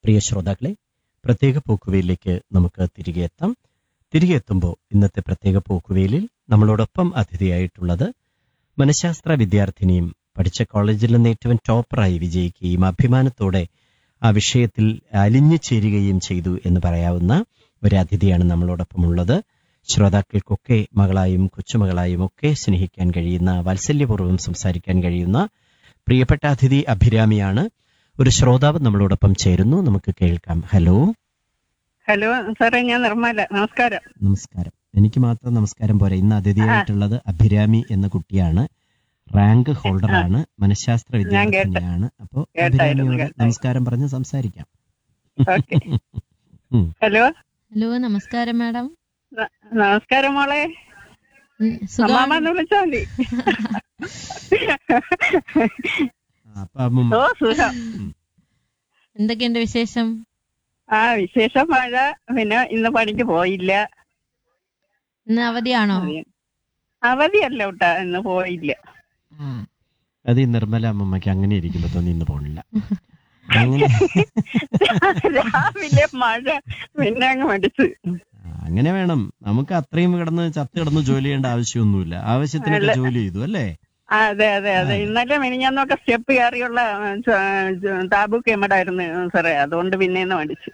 പ്രിയ ശ്രോതാക്കളെ പ്രത്യേക പോക്കുവയിലേക്ക് നമുക്ക് തിരികെ എത്താം തിരികെ എത്തുമ്പോൾ ഇന്നത്തെ പ്രത്യേക പോക്കുവയിലിൽ നമ്മളോടൊപ്പം അതിഥിയായിട്ടുള്ളത് മനഃശാസ്ത്ര വിദ്യാർത്ഥിനിയും പഠിച്ച കോളേജിൽ നിന്ന് ഏറ്റവും ടോപ്പറായി വിജയിക്കുകയും അഭിമാനത്തോടെ ആ വിഷയത്തിൽ അലിഞ്ഞു ചേരുകയും ചെയ്തു എന്ന് പറയാവുന്ന ഒരു അതിഥിയാണ് നമ്മളോടൊപ്പം ഉള്ളത് ശ്രോതാക്കൾക്കൊക്കെ മകളായും കൊച്ചുമകളായും ഒക്കെ സ്നേഹിക്കാൻ കഴിയുന്ന വാത്സല്യപൂർവ്വം സംസാരിക്കാൻ കഴിയുന്ന പ്രിയപ്പെട്ട അതിഥി അഭിരാമിയാണ് ഒരു ശ്രോതാവ് നമ്മളോടൊപ്പം ചേരുന്നു നമുക്ക് കേൾക്കാം ഹലോ ഹലോ സാറേ ഞാൻ നിർമ്മല നമസ്കാരം നമസ്കാരം എനിക്ക് മാത്രം നമസ്കാരം പോരാ ഇന്ന് അതിഥിയായിട്ടുള്ളത് അഭിരാമി എന്ന കുട്ടിയാണ് റാങ്ക് ഹോൾഡറാണ് മനഃശാസ്ത്ര ഞാൻ കേട്ട- വിദ്യാർത്ഥിനിയാണ് അപ്പോ കേട്ടായിരുന്നു, അഭിരാമിയോട് കേട്ടായിരുന്നു. നമസ്കാരം പറഞ്ഞ് സംസാരിക്കാം ഓക്കെ ഹലോ ഹലോ നമസ്കാരം മാഡം ന- നമസ്കാരം മോളെ ഉം, സുഖാണോ? അമ്മാമെന്ന് വിളിച്ചാ മതി ആ, അപ്പൊ അമ്മൂമ്മ ഓ സുഖം എന്തൊക്കെയുണ്ട് വിശേഷം ആ വിശേഷം മഴ പിന്നെ ഇന്ന് പണിക്ക് പോയില്ല ഇന്ന് അവധിയാണോ അവധിയല്ല കേട്ടാ ഇന്ന് പോയില്ല ആ. അത് ഈ നിർമ്മല അമ്മമ്മയ്ക്ക് അങ്ങനെ ഇരിക്കുമ്പോ തോന്നി ഇന്ന് പോണില്ല അങ്ങനെ രാവിലെ മഴ പിന്നെ അങ്ങ് മടിച്ച് ആ, അങ്ങനെ വേണം നമുക്ക് അത്രയും കിടന്ന് ചത്ത് കിടന്ന് ജോലി ചെയ്യേണ്ട ആവശ്യമൊന്നുമില്ല ആവശ്യത്തിനൊക്കെ അല്ല. ജോലി ചെയ്തു അല്ലേ ആ, അതെ അതെ അതെ ആ. ഇന്നലെ മിനിഞ്ഞാന്നൊക്കെ സ്റ്റെപ്പ് കയറിയുള്ള താബുക്ക് എമ്മടായിരുന്നു സാറേ അതുകൊണ്ട് പിന്നെ ഇന്ന് മടിച്ചു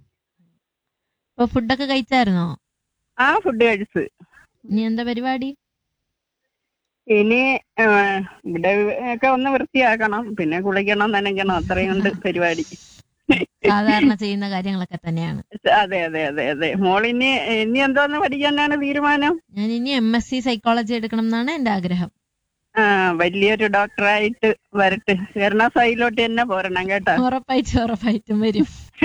ഇപ്പൊ ഫുഡൊക്കെ കഴിച്ചായിരുന്നോ ആ ഫുഡ് കഴിച്ച് ഇനി എന്താ പരിപാടി ഇനി ആ, ഇവിടെ ഒക്കെ ഒന്ന് വൃത്തിയാക്കണം പിന്നെ കുളിക്കണം നനയ്ക്കണം അത്രയും ഉണ്ട് പരിപാടി സാധാരണ ചെയ്യുന്ന കാര്യങ്ങളൊക്കെ തന്നെയാണ് അതെ അതെ അതെ അതെ മോളിനി ഇനി എന്തോന്ന് പഠിക്കാനാണ് തീരുമാനം ഞാൻ ഇനി എം എസ് സി സൈക്കോളജി എടുക്കണം എന്നാണ് എന്റെ ആഗ്രഹം ആ വലിയൊരു ഡോക്ടറായിട്ട് വരട്ടെ എറണാകുളത്തിലോട്ട് തന്നെ പോരണം കേട്ടോ ഉറപ്പായിട്ടും ഉറപ്പായിട്ടും വരും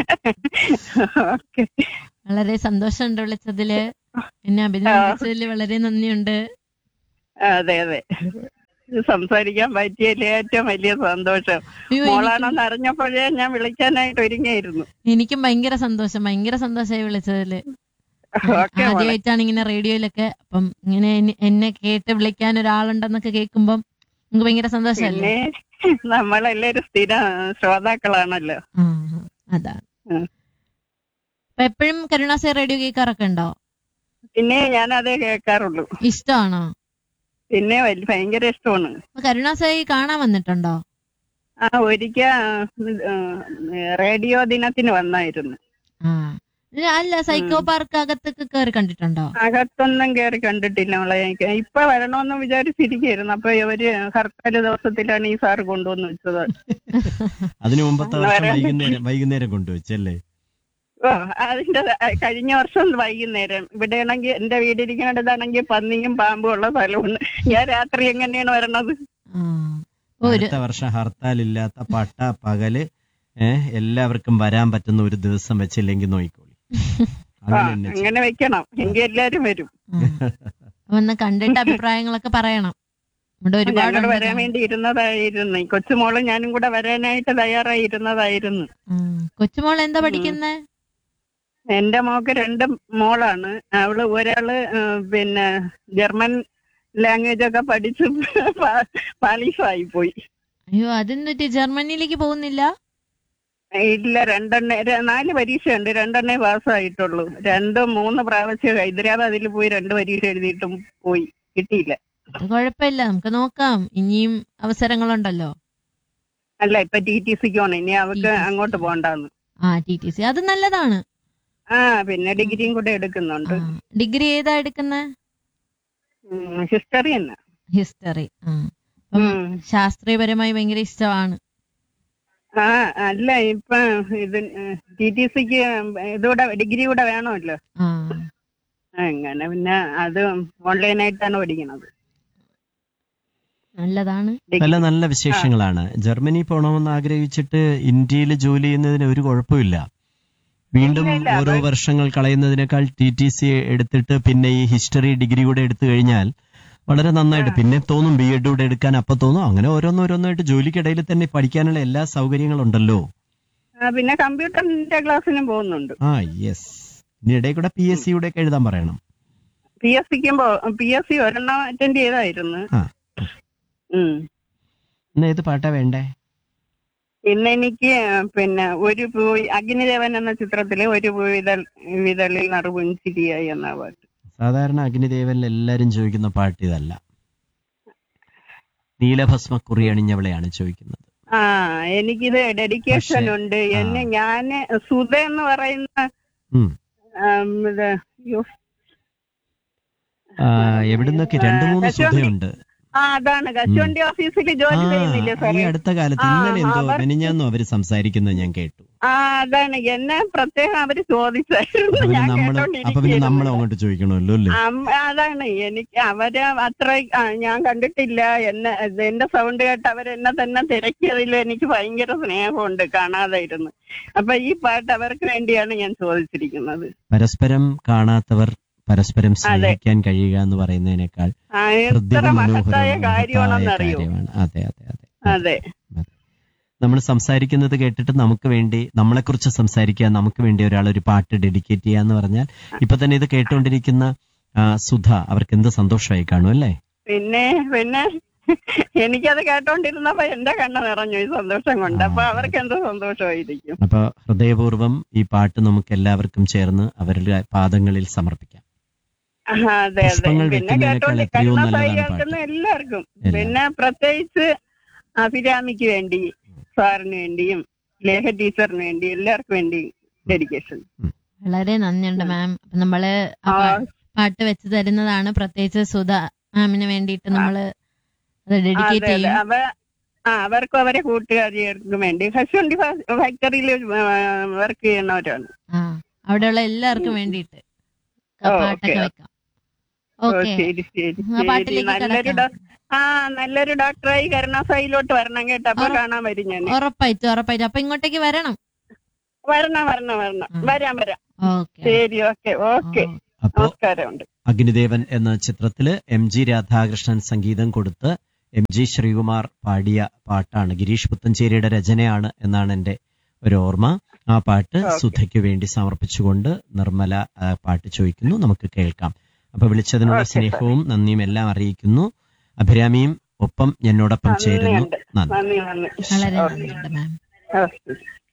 ഓക്കെ വളരെ സന്തോഷമുണ്ട് വിളിച്ചതില് എന്നെ അഭിനന്ദിച്ചതില് വളരെ നന്ദിയുണ്ട് അതെ അതെ സംസാരിക്കാൻ പറ്റിയതിൽ ഏറ്റവും വലിയ സന്തോഷം അയ്യോ, എനിക്കും- മോളാണെന്ന് അറിഞ്ഞപ്പോഴേ ഞാൻ വിളിക്കാനായിട്ട് ഒരുങ്ങിയായിരുന്നു എനിക്കും ഭയങ്കര സന്തോഷം ഭയങ്കര സന്തോഷമായി വിളിച്ചതില് ഓക്കെ മോളെ ആദ്യമായിട്ടാണ് ഇങ്ങനെ റേഡിയോയിലൊക്കെ അപ്പം ഇങ്ങനെ എന്നെ- എന്നെ കേട്ട് വിളിക്കാൻ ഒരാളുണ്ടെന്നൊക്കെ കേൾക്കുമ്പം നമുക്ക് ഭയങ്കര സന്തോഷമല്ലേ പിന്നെ നമ്മളെല്ലാരും സ്ഥിര ശ്രോതാക്കളാണല്ലോ ആ, അതാണ് ഉം. അപ്പൊ എപ്പോഴും കരുണാസേ റേഡിയോ കേൾക്കാറൊക്കെ ഉണ്ടോ പിന്നെ ഞാൻ അതേ കേൾക്കാറുള്ളൂ ഇഷ്ടമാണോ പിന്നെ വലിയ ഭയങ്കര ഇഷ്ടമാണ് അപ്പൊ കരുണാസായി കാണാൻ വന്നിട്ടുണ്ടോ ആ ഒരിക്ക റേഡിയോ ദിനത്തിന് വന്നായിരുന്നു ആ ഇല്ല, അല്ല സൈക്കോ പാർക്ക് അകത്തൊക്കെ കയറി കണ്ടിട്ടുണ്ടോ അകത്തൊന്നും കയറി കണ്ടിട്ടില്ല മോളെ എനിക്ക് ഇപ്പൊ വരണമെന്ന് വിചാരിച്ചിരിക്കുന്നു അപ്പൊ ഇവര് ഹർത്താൽ ദിവസത്തിലാണ് ഈ സാറ് കൊണ്ടുവന്ന് വെച്ചത് അതിനു മുമ്പത്തെ വർഷം വരാൻ വൈകുന്നേരം വൈകുന്നേരം കൊണ്ടുവച്ചല്ലേ ഓ അതിന്റെ കഴിഞ്ഞ വർഷം വൈകുന്നേരം ഇവിടെ ആണെങ്കിൽ എന്റെ വീടിരിക്കുന്നിടത്താണെങ്കിൽ പന്നിയും പാമ്പും ഉള്ള സ്ഥലമുണ്ട് ഞാൻ രാത്രി എങ്ങനെയാണ് വരണത് ആ ഒരു അടുത്ത വർഷം ഹർത്താൽ ഇല്ലാത്ത പട്ട പകല് ഏഹ് എല്ലാവർക്കും വരാൻ പറ്റുന്ന ഒരു ദിവസം വെച്ചില്ലെങ്കിൽ നോയിക്കോളി ആ അങ്ങനെ തന്നെ ചെയ്യ്. അങ്ങനെ വെക്കണം എങ്കിൽ എല്ലാരും വരും ആ. അപ്പൊ ഒന്ന് കണ്ടിട്ട് അഭിപ്രായങ്ങളൊക്കെ പറയണം ഇവിടെ ഒരുപാട് ഞങ്ങൾ വരാൻ വേണ്ടി ഇരുന്നതായിരുന്നു ഈ കൊച്ചുമോള് ഞാനും കൂടെ വരാനായിട്ട് തയ്യാറായി ഇരുന്നതായിരുന്നു കൊച്ചുമോൾ എന്താ പഠിക്കുന്നേ എന്റെ മോക്ക് രണ്ട് മോളാണ് അവള് ഒരാള് ആ, പിന്നെ ജർമ്മൻ ലാംഗ്വേജ് ഒക്കെ പഠിച്ച് പാ- പാലീസായി പോയി അയ്യോ അതെന്നിട്ട് ജർമ്മനിയിലേക്ക് പോകുന്നില്ല ഇല്ല രണ്ടെണ്ണ ര- നാല് പരീക്ഷയുണ്ട് രണ്ടെണ്ണേ പാസ്സായിട്ടുള്ളൂ രണ്ടും മൂന്ന് പ്രാവശ്യം ഹൈദരാബാദിൽ പോയി രണ്ട് പരീക്ഷ എഴുതിയിട്ടും പോയി കിട്ടിയില്ല അത് കുഴപ്പമില്ല നമുക്ക് നോക്കാം ഇനിയും അവസരങ്ങളുണ്ടല്ലോ അല്ല ഇപ്പൊ ടി ടി സിക്ക് പോണം ഇനി അവക്ക് TTC. അങ്ങോട്ട് പോണ്ടാന്ന് ആ ടി ടി സി അത് നല്ലതാണ് ആ പിന്നെ ഡിഗ്രിയും കൂടെ എടുക്കുന്നുണ്ട് ഡിഗ്രി ഏതാ എടുക്കുന്നത് ഹിസ്റ്ററി തന്നെ ഹിസ്റ്ററി ആ അപ്പം ഉം. ശാസ്ത്രീയപരമായി ഭയങ്കര ഇഷ്ടമാണ് ആ അല്ല ഇപ്പൊ ഇത് ടി ടി സിക്ക് ഇതൂടെ ഡിഗ്രി കൂടെ വേണമല്ലോ ആ അങ്ങനെ പിന്നെ അത് ഓൺലൈനായിട്ടാണ് പഠിക്കണത് നല്ലതാണ് പല നല്ല വിശേഷങ്ങളാണ് ജർമ്മനി പോകണമെന്ന് ആഗ്രഹിച്ചിട്ട് ഇന്ത്യയിൽ ജോലി ചെയ്യുന്നതിന് ഒരു കുഴപ്പമില്ല വീണ്ടും ഇല്ല, ഇല്ല, ഓരോ അത് വർഷങ്ങൾ കളയുന്നതിനേക്കാൾ ടി ടി സി എടുത്തിട്ട് പിന്നെ ഈ ഹിസ്റ്ററി ഡിഗ്രി കൂടെ എടുത്തു കഴിഞ്ഞാൽ വളരെ നന്നായിട്ട് പിന്നെ തോന്നും ബി എഡ് കൂടെ എടുക്കാൻ അപ്പൊ തോന്നും അങ്ങനെ ഓരോന്നോരോന്നായിട്ട് ജോലിക്കിടയിൽ തന്നെ പഠിക്കാനുള്ള എല്ലാ സൗകര്യങ്ങളും ഉണ്ടല്ലോ ആ, പിന്നെ കമ്പ്യൂട്ടറിന്റെ ക്ലാസ്സിനും പോകുന്നുണ്ട് ആ യെസ് ഇനി ഇടയിൽ കൂടെ പി എസ് സി കൂടെ ഒക്കെ എഴുതാൻ പറയണം പി എസ് സിക്കും പി എസ് സി ഒരെണ്ണം അറ്റൻഡ് ചെയ്തായിരുന്നു ആ. ഉം. ഇന്ന് ഏത് പാട്ടാ വേണ്ടേ ഇന്ന് എനിക്ക് പിന്നെ ഒരു പൂവി അഗ്നിദേവൻ എന്ന ചിത്രത്തിലെ ഒരു പൂവിതൾ വിതളിൽ നറുപുഞ്ചിരിയായി എന്ന പാട്ട് സാധാരണ അഗ്നിദേവനിൽ എല്ലാരും ചോദിക്കുന്ന പാട്ട് ഇതല്ല നീലഭസ്മ കുറി അണിഞ്ഞവളെയാണ് ചോദിക്കുന്നത് ആ എനിക്കിത് ഡെഡിക്കേഷൻ പക്ഷേ, ഉണ്ട് ആ. എന്നെ ഞാന് സുധ എന്ന് പറയുന്ന ഉം. ആം, ഇത് യ്യോ. ആ, എവിടുന്നൊക്കെ രണ്ടു മൂന്ന് കശുവണ്ടി. സുധയുണ്ട് ആ അതാണ് കശുവണ്ടി ഓഫീസിൽ ആ ജോലി ചെയ്യുന്നില്ലേ ഈ സാറേ അടുത്ത കാലത്ത് ആ, ഇന്നലെ എന്തോ അവർ- മെനിഞ്ഞാന്നോ അവര് സംസാരിക്കുന്നത് ഞാൻ കേട്ടു ആ അതാണ് എന്നെ പ്രത്യേകം അവര് ചോദിച്ചായിരുന്നു അപ്പൊ പിന്നെ ഞാൻ നമ്മള് അപ്പൊ പിന്നെ നമ്മൾ കേട്ടോണ്ടിരിക്കുകയായിരുന്നു. അങ്ങോട്ട് ചോദിക്കണമല്ലോ അല്ലേ അം- അതാണ് എനിക്ക് അവര് അത്ര ആ, ഞാൻ കണ്ടിട്ടില്ല എന്നെ എന്റെ സൗണ്ട് കേട്ട് അവരെന്നെ തന്നെ തിരക്കിയതിൽ എനിക്ക് ഭയങ്കര സ്നേഹമുണ്ട് കാണാതെ ഇരുന്ന് അപ്പൊ ഈ പാട്ട് അവർക്ക് വേണ്ടിയാണ് ഞാൻ ചോദിച്ചിരിക്കുന്നത് പരസ്പരം കാണാത്തവർ പരസ്പരം സ്നേഹിക്കാൻ കഴിയുക എന്ന് പറയുന്നതിനേക്കാൾ ആ, എത്ര ഹൃദ്യവും മഹത്തായ മനോഹരവും മഹത്തായ കാര്യമാണെന്നറിയോ കാര്യമാണ് അതെ അതെ അതെ അതെ നമ്മൾ സംസാരിക്കുന്നത് കേട്ടിട്ട് നമുക്ക് വേണ്ടി നമ്മളെക്കുറിച്ച് സംസാരിക്കുക നമുക്ക് വേണ്ടി ഒരാൾ ഒരു പാട്ട് ഡെഡിക്കേറ്റ് ചെയ്യുക എന്ന് പറഞ്ഞാൽ ഇപ്പൊ തന്നെ ഇത് കേട്ടുകൊണ്ടിരിക്കുന്ന ആ, സുധ അവർക്ക് എന്ത് സന്തോഷമായി കാണും അല്ലേ പിന്നെ പിന്നെ എനിക്കത് കേട്ടോണ്ടിരുന്നപ്പോ എന്റെ കണ്ണ് നിറഞ്ഞു ഈ സന്തോഷം കൊണ്ട് അപ്പൊ അവർക്ക് എന്തോ സന്തോഷമായിരിക്കും അപ്പൊ ഹൃദയപൂർവ്വം ഈ പാട്ട് നമുക്ക് എല്ലാവർക്കും ചേർന്ന് അവരുടെ പാദങ്ങളിൽ സമർപ്പിക്കാം ആ, അതെ അതെ പുഷ്പങ്ങൾ പിന്നെ വെക്കുന്നതിനേക്കാൾ കേട്ടോണ്ട് എത്രയോ കരുണാസായി നല്ലതാണ് കേൾക്കുന്ന പാട്ട്. എല്ലാവർക്കും എല്ലാം. പിന്നെ പ്രത്യേകിച്ച് അഭിരാമിക്ക് വേണ്ടി സാറിന് വേണ്ടിയും ലേഖ ടീച്ചറിന് വേണ്ടി എല്ലാവർക്കും വേണ്ടി ഡെഡിക്കേഷൻ വളരെ നന്ദിയുണ്ട് മാം അപ്പൊ നമ്മള് ആ ആ, പാ- പാട്ട് വെച്ച് തരുന്നതാണ് പ്രത്യേകിച്ച് സുധ മാമിന് വേണ്ടിയിട്ട് നമ്മള് അത് ഡെഡിക്കേറ്റ് അതെ അതെ ചെയ്യും അവ ആ അവർക്കും അവരെ കൂട്ടുകാരികൾക്കും വേണ്ടി ഹസ്ബൻഡ് ഫാക്ടറിയിൽ വർക്ക് ചെയ്യുന്നവരാണ് ആ അവിടെയുള്ള എല്ലാവർക്കും വേണ്ടിയിട്ട് ആ ഓ, പാട്ടൊക്കെ ഓക്കേ. വെക്കാം ഓ, ഓക്കെ ശരി ശരി ആ ശരി പാട്ടിലേക്ക് നല്ലൊരു കിടക്കാം ഡോ- ആ നല്ലൊരു ഡോക്ടറായി കരുണാസായിലോട്ട് വരണം കേട്ടോ അപ്പൊ ഉറ- കാണാൻ വരും ഞാൻ ഉറപ്പായിട്ടും ഉറപ്പായിട്ടും അപ്പൊ ഇങ്ങോട്ടേക്ക് വരണം വരണം വരണം വരണം ആ. വരാം വരാം ഓക്കെ ശരി ഓക്കെ ഓക്കെ അപ്പോ നമസ്കാരമുണ്ട് അഗ്നിദേവൻ എന്ന ചിത്രത്തില് എം ജി രാധാകൃഷ്ണൻ സംഗീതം കൊടുത്ത് എം ജി ശ്രീകുമാർ പാടിയ പാട്ടാണ് ഗിരീഷ് പുത്തഞ്ചേരിയുടെ രചനയാണ് എന്നാണ് എൻ്റെ ഒരു ഓർമ്മ ആ പാട്ട് ഓക്കേ. സുധയ്ക്ക് വേണ്ടി സമർപ്പിച്ചുകൊണ്ട് നിർമ്മല ആ, പാട്ട് ചോദിക്കുന്നു നമുക്ക് കേൾക്കാം അപ്പൊ വിളിച്ചതിനുള്ള ഓക്കേ, സ്നേഹവും നന്ദിയും എല്ലാം അറിയിക്കുന്നു അഭിരാമിയും ഒപ്പം എന്നോടൊപ്പം ചേരുന്നു നന്ദിയുണ്ട് നന്ദി നന്ദി നന്ദി വളരെ ഓക്കെ നന്ദിയുണ്ട് മാം ഓക്കെ